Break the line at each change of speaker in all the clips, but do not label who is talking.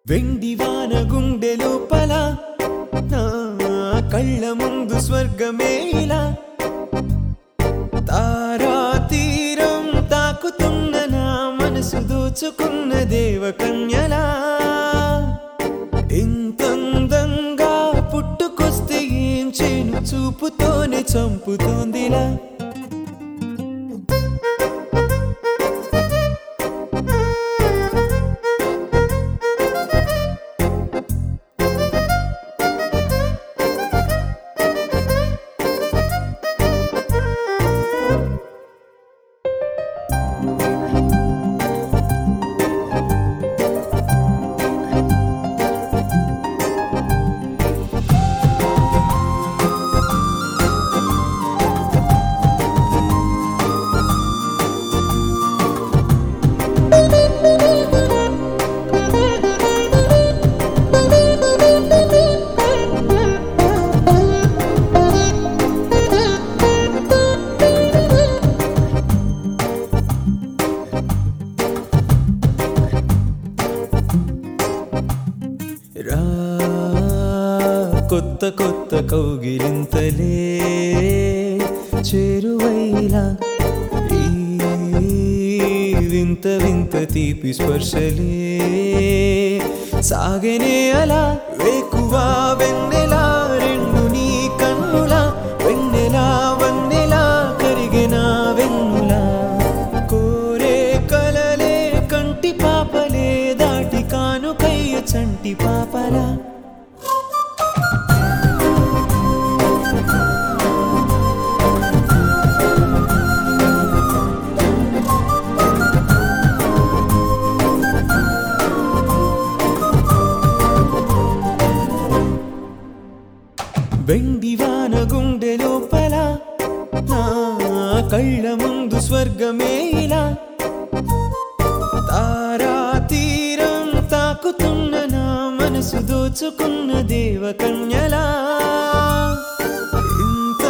వెండి వాన గుండె లోపల నా కళ్ళ ముందు స్వర్గమే ఇలా తారా తీరం తాకుతున్న నా మనసు దోచుకున్న దేవకన్యలా ఇంతందంగా పుట్టుకొస్తే ఏం చేను చూపుతోనే చంపుతోందిలా రా కొత్త కొత్త కౌగిలింతలే చేరువైలా ఈ వింత వింత తీపి స్పర్శలే సాగనే అలా వేకువా వెన్నెలా రెండు నీ కన్నులా వెన్నెలా వన్నెలా కరిగిన వెన్నులా కోరే కలలే కంటి పాపలే దాటి కానుకయ్య చంటి పాపలా వెండి వాన గుండె లోపల నా కళ్ళ ముందు స్వర్గమే ఇలా తారా తీరం తాకుతున్న నా మనసు దోచుకున్న దేవకన్యలా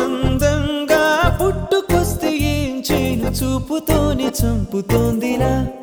ఇంతందంగా పుట్టుకొస్తే ఏం చేను చూపుతోనే చంపుతోందిలా